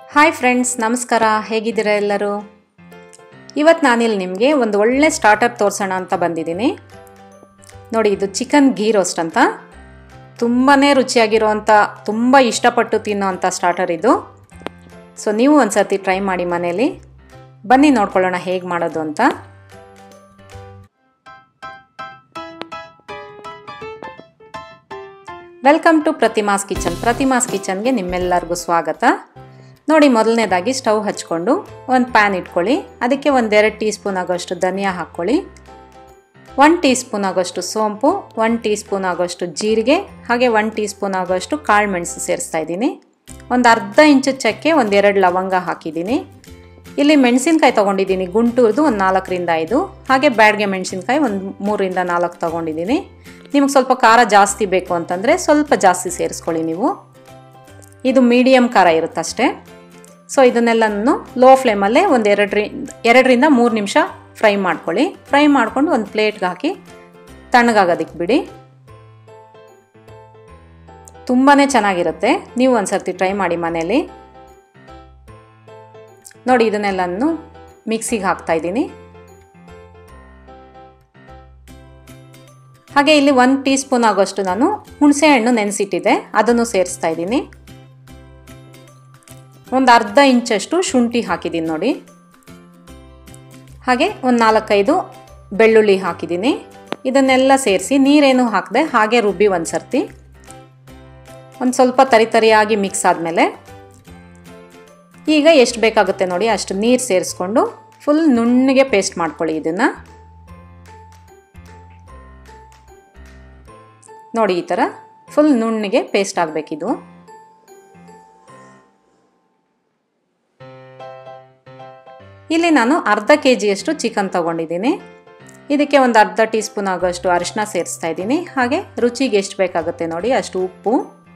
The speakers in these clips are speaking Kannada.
ಹಾಯ್ ಫ್ರೆಂಡ್ಸ್ ನಮಸ್ಕಾರ ಹೇಗಿದ್ದೀರಾ ಎಲ್ಲರೂ ಇವತ್ತು ನಾನಿಲ್ಲಿ ನಿಮಗೆ ಒಂದು ಒಳ್ಳೆ ಸ್ಟಾರ್ಟರ್ ತೋರಿಸೋಣ ಅಂತ ಬಂದಿದ್ದೀನಿ ನೋಡಿ ಇದು ಚಿಕನ್ ಗೀ ರೋಸ್ಟ್ ಅಂತ ತುಂಬಾ ರುಚಿಯಾಗಿರುವಂಥ ತುಂಬ ಇಷ್ಟಪಟ್ಟು ತಿನ್ನೋವಂಥ ಸ್ಟಾರ್ಟರ್ ಇದು ಸೊ ನೀವು ಒಂದು ಸರ್ತಿ ಟ್ರೈ ಮಾಡಿ ಮನೇಲಿ ಬನ್ನಿ ನೋಡ್ಕೊಳ್ಳೋಣ ಹೇಗೆ ಮಾಡೋದು ಅಂತ welcome to Prathima's kitchen Prathima's ಕಿಚನ್ಗೆ ನಿಮ್ಮೆಲ್ಲರಿಗೂ ಸ್ವಾಗತ ನೋಡಿ ಮೊದಲನೇದಾಗಿ ಸ್ಟವ್ ಹಚ್ಕೊಂಡು ಒಂದು ಪ್ಯಾನ್ ಇಟ್ಕೊಳ್ಳಿ ಅದಕ್ಕೆ ಒಂದೆರಡು ಟೀ ಸ್ಪೂನ್ ಆಗೋಷ್ಟು ಧನಿಯಾ ಹಾಕ್ಕೊಳ್ಳಿ ಒನ್ ಟೀ ಸ್ಪೂನ್ ಆಗೋಷ್ಟು ಸೋಂಪು ಒನ್ ಟೀ ಸ್ಪೂನ್ ಆಗೋಷ್ಟು ಜೀರಿಗೆ ಹಾಗೆ ಒನ್ ಟೀ ಸ್ಪೂನ್ ಆಗೋಷ್ಟು ಕಾಳು ಮೆಣಸು ಸೇರಿಸ್ತಾ ಇದ್ದೀನಿ ಒಂದು ಅರ್ಧ ಇಂಚು ಚಕ್ಕೆ ಒಂದೆರಡು ಲವಂಗ ಹಾಕಿದ್ದೀನಿ ಇಲ್ಲಿ ಮೆಣಸಿನ್ಕಾಯಿ ತೊಗೊಂಡಿದ್ದೀನಿ ಗುಂಟೂರ್ದು ಒಂದು ನಾಲ್ಕರಿಂದ ಐದು ಹಾಗೆ ಬ್ಯಾಡ್ಗೆ ಮೆಣಸಿನ್ಕಾಯಿ ಒಂದು ಮೂರರಿಂದ ನಾಲ್ಕು ತೊಗೊಂಡಿದ್ದೀನಿ ನಿಮಗೆ ಸ್ವಲ್ಪ ಖಾರ ಜಾಸ್ತಿ ಬೇಕು ಅಂತಂದರೆ ಸ್ವಲ್ಪ ಜಾಸ್ತಿ ಸೇರಿಸ್ಕೊಳ್ಳಿ ನೀವು ಇದು ಮೀಡಿಯಮ್ ಖಾರ ಇರುತ್ತಷ್ಟೇ ಸೊ ಇದನ್ನೆಲ್ಲನೂ ಲೋ ಫ್ಲೇಮಲ್ಲೇ ಒಂದು ಎರಡರಿಂದ ಎರಡರಿಂದ ಮೂರು ನಿಮಿಷ ಫ್ರೈ ಮಾಡ್ಕೊಳ್ಳಿ ಫ್ರೈ ಮಾಡ್ಕೊಂಡು ಒಂದು ಪ್ಲೇಟ್ಗೆ ಹಾಕಿ ತಣ್ಣಗಾಗೋದಕ್ಕೆ ಬಿಡಿ ತುಂಬಾ ಚೆನ್ನಾಗಿರುತ್ತೆ ನೀವು ಒಂದು ಸರ್ತಿ ಟ್ರೈ ಮಾಡಿ ಮನೇಲಿ ನೋಡಿ ಇದನ್ನೆಲ್ಲನೂ ಮಿಕ್ಸಿಗೆ ಹಾಕ್ತಾ ಇದ್ದೀನಿ ಹಾಗೆ ಇಲ್ಲಿ ಒಂದು ಟೀ ಸ್ಪೂನ್ ಆಗೋಷ್ಟು ನಾನು ಹುಣಸೆ ಹಣ್ಣು ನೆನೆಸಿಟ್ಟಿದ್ದೆ ಅದನ್ನು ಸೇರಿಸ್ತಾ ಇದ್ದೀನಿ ಒಂದು ಅರ್ಧ ಇಂಚಷ್ಟು ಶುಂಠಿ ಹಾಕಿದ್ದೀನಿ ನೋಡಿ ಹಾಗೆ ಒಂದು ನಾಲ್ಕೈದು ಬೆಳ್ಳುಳ್ಳಿ ಹಾಕಿದ್ದೀನಿ ಇದನ್ನೆಲ್ಲ ಸೇರಿಸಿ ನೀರೇನು ಹಾಕದೆ ಹಾಗೆ ರುಬ್ಬಿ ಒಂದು ಸರ್ತಿ ಒಂದು ಸ್ವಲ್ಪ ತರಿ ತರಿಯಾಗಿ ಮಿಕ್ಸ್ ಆದಮೇಲೆ ಈಗ ಎಷ್ಟು ಬೇಕಾಗುತ್ತೆ ನೋಡಿ ಅಷ್ಟು ನೀರು ಸೇರಿಸ್ಕೊಂಡು ಫುಲ್ ನುಣ್ಣಗೆ ಪೇಸ್ಟ್ ಮಾಡ್ಕೊಳ್ಳಿ ಇದನ್ನು ನೋಡಿ ಈ ಥರ ಫುಲ್ ನುಣ್ಣಗೆ ಪೇಸ್ಟ್ ಆಗಬೇಕಿದು ಇಲ್ಲಿ ನಾನು ಅರ್ಧ ಕೆ ಜಿಯಷ್ಟು ಚಿಕನ್ ತೊಗೊಂಡಿದ್ದೀನಿ ಇದಕ್ಕೆ ಒಂದು ಅರ್ಧ ಟೀ ಸ್ಪೂನ್ ಆಗೋಷ್ಟು ಅರಿಶಿನ ಸೇರಿಸ್ತಾ ಇದ್ದೀನಿ ಹಾಗೆ ರುಚಿಗೆ ಎಷ್ಟು ಬೇಕಾಗುತ್ತೆ ನೋಡಿ ಅಷ್ಟು ಉಪ್ಪು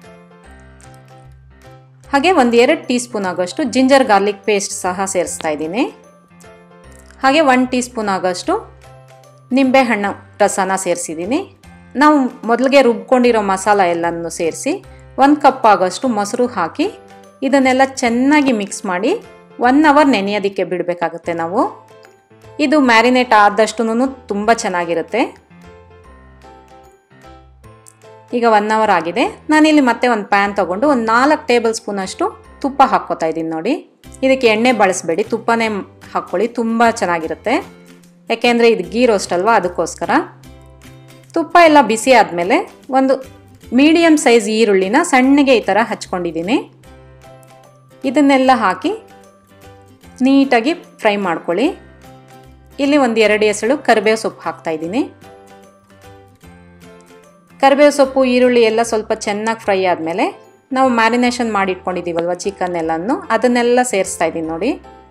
ಹಾಗೆ ಒಂದು ಎರಡು ಟೀ ಸ್ಪೂನ್ ಆಗೋಷ್ಟು ಜಿಂಜರ್ ಗಾರ್ಲಿಕ್ ಪೇಸ್ಟ್ ಸಹ ಸೇರಿಸ್ತಾ ಇದ್ದೀನಿ ಹಾಗೆ ಒನ್ ಟೀ ಸ್ಪೂನ್ ಆಗೋಷ್ಟು ನಿಂಬೆಹಣ್ಣು ರಸನ ಸೇರಿಸಿದ್ದೀನಿ ನಾವು ಮೊದಲಿಗೆ ರುಬ್ಕೊಂಡಿರೋ ಮಸಾಲ ಎಲ್ಲನೂ ಸೇರಿಸಿ ಒಂದು ಕಪ್ ಆಗೋಷ್ಟು ಮೊಸರು ಹಾಕಿ ಇದನ್ನೆಲ್ಲ ಚೆನ್ನಾಗಿ ಮಿಕ್ಸ್ ಮಾಡಿ ಒನ್ ಅವರ್ ನೆನೆಯೋದಕ್ಕೆ ಬಿಡಬೇಕಾಗುತ್ತೆ ನಾವು ಇದು ಮ್ಯಾರಿನೇಟ್ ಆದಷ್ಟು ತುಂಬ ಚೆನ್ನಾಗಿರುತ್ತೆ ಈಗ ಒನ್ ಅವರ್ ಆಗಿದೆ ನಾನಿಲ್ಲಿ ಮತ್ತೆ ಒಂದು ಪ್ಯಾನ್ ತೊಗೊಂಡು ಒಂದು ನಾಲ್ಕು ಟೇಬಲ್ ಸ್ಪೂನಷ್ಟು ತುಪ್ಪ ಹಾಕ್ಕೋತಾ ಇದ್ದೀನಿ ನೋಡಿ ಇದಕ್ಕೆ ಎಣ್ಣೆ ಬಳಸಬೇಡಿ ತುಪ್ಪನೇ ಹಾಕ್ಕೊಳ್ಳಿ ತುಂಬ ಚೆನ್ನಾಗಿರುತ್ತೆ ಯಾಕೆಂದರೆ ಇದು ಗೀ ರೋಸ್ಟ್ ಅಲ್ವಾ ಅದಕ್ಕೋಸ್ಕರ ತುಪ್ಪ ಎಲ್ಲ ಬಿಸಿ ಆದಮೇಲೆ ಒಂದು ಮೀಡಿಯಮ್ ಸೈಜ್ ಈರುಳ್ಳಿನ ಸಣ್ಣಗೆ ಈ ಥರ ಹಚ್ಕೊಂಡಿದ್ದೀನಿ ಇದನ್ನೆಲ್ಲ ಹಾಕಿ ನೀಟಾಗಿ ಫ್ರೈ ಮಾಡ್ಕೊಳ್ಳಿ ಇಲ್ಲಿ ಒಂದು ಎರಡು ಎಸಳು ಕರಿಬೇವು ಸೊಪ್ಪು ಹಾಕ್ತಾಯಿದ್ದೀನಿ ಕರಿಬೇವು ಸೊಪ್ಪು ಈರುಳ್ಳಿ ಎಲ್ಲ ಸ್ವಲ್ಪ ಚೆನ್ನಾಗಿ ಫ್ರೈ ಆದಮೇಲೆ ನಾವು ಮ್ಯಾರಿನೇಷನ್ ಮಾಡಿ ಇಟ್ಕೊಂಡಿದ್ದೀವಲ್ವ ಚಿಕನ್ ಎಲ್ಲನೂ ಅದನ್ನೆಲ್ಲ ಸೇರಿಸ್ತಾ ಇದ್ದೀನಿ ನೋಡಿ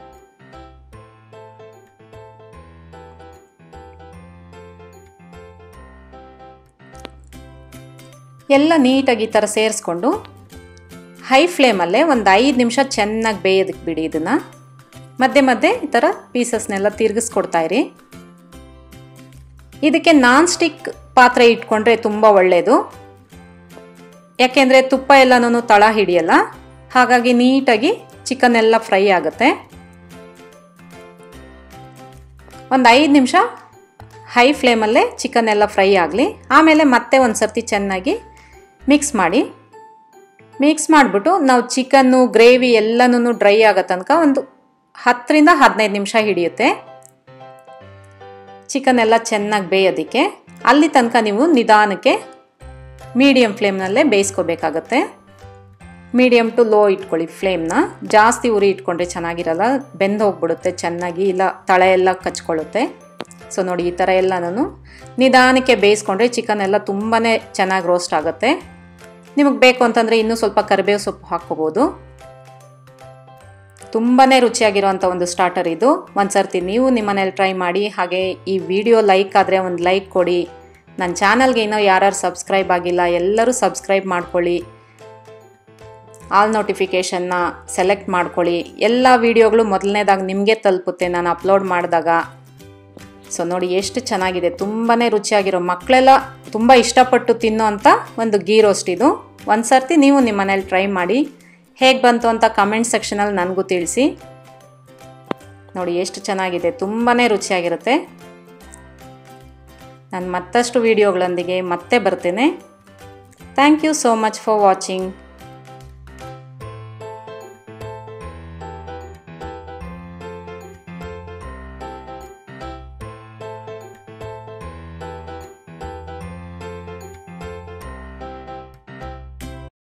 ಎಲ್ಲ ನೀಟಾಗಿ ಈ ಥರ ಸೇರಿಸ್ಕೊಂಡು ಹೈ ಫ್ಲೇಮಲ್ಲೇ ಒಂದು ಐದು ನಿಮಿಷ ಚೆನ್ನಾಗಿ ಬೇಯೋದಕ್ಕೆ ಬಿಡಿ ಇದನ್ನು ಮಧ್ಯೆ ಮಧ್ಯೆ ಈ ಥರ ಪೀಸಸ್ನೆಲ್ಲ ತಿರುಗಿಸ್ಕೊಡ್ತಾಯಿರಿ ಇದಕ್ಕೆ ನಾನ್ ಸ್ಟಿಕ್ ಪಾತ್ರೆ ಇಟ್ಕೊಂಡ್ರೆ ತುಂಬ ಒಳ್ಳೆಯದು ಯಾಕೆಂದರೆ ತುಪ್ಪ ಎಲ್ಲನೂ ತಳ ಹಿಡಿಯಲ್ಲ ಹಾಗಾಗಿ ನೀಟಾಗಿ ಚಿಕನ್ ಎಲ್ಲ ಫ್ರೈ ಆಗುತ್ತೆ ಒಂದು ಐದು ನಿಮಿಷ ಹೈ ಫ್ಲೇಮಲ್ಲೇ ಚಿಕನ್ ಎಲ್ಲ ಫ್ರೈ ಆಗಲಿ ಆಮೇಲೆ ಮತ್ತೆ ಒಂದು ಸರ್ತಿ ಚೆನ್ನಾಗಿ ಮಿಕ್ಸ್ ಮಾಡಿ ಮಿಕ್ಸ್ ಮಾಡಿಬಿಟ್ಟು ನಾವು ಚಿಕನ್ನು ಗ್ರೇವಿ ಎಲ್ಲನೂ ಡ್ರೈ ಆಗೋ ತನಕ ಒಂದು ಹತ್ತರಿಂದ ಹದಿನೈದು ನಿಮಿಷ ಹಿಡಿಯುತ್ತೆ ಚಿಕನ್ ಎಲ್ಲ ಚೆನ್ನಾಗಿ ಬೇಯೋದಕ್ಕೆ ಅಲ್ಲಿ ತನಕ ನೀವು ನಿಧಾನಕ್ಕೆ ಮೀಡಿಯಮ್ ಫ್ಲೇಮ್ನಲ್ಲೇ ಬೇಯಿಸ್ಕೋಬೇಕಾಗತ್ತೆ ಮೀಡಿಯಮ್ ಟು ಲೋ ಇಟ್ಕೊಳ್ಳಿ ಫ್ಲೇಮ್ನ ಜಾಸ್ತಿ ಉರಿ ಇಟ್ಕೊಂಡ್ರೆ ಚೆನ್ನಾಗಿರಲ್ಲ ಬೆಂದು ಹೋಗ್ಬಿಡುತ್ತೆ ಚೆನ್ನಾಗಿ ಇಲ್ಲ ತಳೆ ಎಲ್ಲ ಕಚ್ಕೊಳ್ಳುತ್ತೆ ಸೊ ನೋಡಿ ಈ ಥರ ಎಲ್ಲನೂ ನಿಧಾನಕ್ಕೆ ಬೇಯಿಸ್ಕೊಂಡ್ರೆ ಚಿಕನ್ ಎಲ್ಲ ತುಂಬಾ ಚೆನ್ನಾಗಿ ರೋಸ್ಟ್ ಆಗುತ್ತೆ ನಿಮಗೆ ಬೇಕು ಅಂತಂದರೆ ಇನ್ನೂ ಸ್ವಲ್ಪ ಕರಿಬೇವು ಸೊಪ್ಪು ಹಾಕ್ಕೋಬೋದು ತುಂಬಾ ರುಚಿಯಾಗಿರುವಂಥ ಒಂದು ಸ್ಟಾರ್ಟರ್ ಇದು ಒಂದು ಸರ್ತಿ ನೀವು ನಿಮ್ಮ ಮನೇಲಿ ಟ್ರೈ ಮಾಡಿ ಹಾಗೆ ಈ ವಿಡಿಯೋ ಲೈಕ್ ಆದರೆ ಒಂದು ಲೈಕ್ ಕೊಡಿ ನನ್ನ ಚಾನಲ್ಗೆ ಇನ್ನೂ ಯಾರ್ಯಾರು ಸಬ್ಸ್ಕ್ರೈಬ್ ಆಗಿಲ್ಲ ಎಲ್ಲರೂ ಸಬ್ಸ್ಕ್ರೈಬ್ ಮಾಡ್ಕೊಳ್ಳಿ ಆಲ್ ನೋಟಿಫಿಕೇಷನ್ನ ಸೆಲೆಕ್ಟ್ ಮಾಡ್ಕೊಳ್ಳಿ ಎಲ್ಲ ವೀಡಿಯೋಗಳು ಮೊದಲನೇದಾಗಿ ನಿಮಗೆ ತಲುಪುತ್ತೆ ನಾನು ಅಪ್ಲೋಡ್ ಮಾಡಿದಾಗ ಸೊ ನೋಡಿ ಎಷ್ಟು ಚೆನ್ನಾಗಿದೆ ತುಂಬಾ ರುಚಿಯಾಗಿರೋ ಮಕ್ಕಳೆಲ್ಲ ತುಂಬ ಇಷ್ಟಪಟ್ಟು ತಿನ್ನೋ ಅಂಥ ಒಂದು ಗೀ ರೋಸ್ಟ್ ಇದು ಒಂದು ಸರ್ತಿ ನೀವು ನಿಮ್ಮ ಮನೇಲಿ ಟ್ರೈ ಮಾಡಿ ಹೇಗೆ ಬಂತು ಅಂತ ಕಮೆಂಟ್ ಸೆಕ್ಷನಲ್ಲಿ ನನಗೂ ತಿಳಿಸಿ ನೋಡಿ ಎಷ್ಟು ಚೆನ್ನಾಗಿದೆ ತುಂಬಾ ರುಚಿಯಾಗಿರುತ್ತೆ ನಾನು ಮತ್ತಷ್ಟು ವೀಡಿಯೋಗಳೊಂದಿಗೆ ಮತ್ತೆ ಬರ್ತೇನೆ thank you so much for watching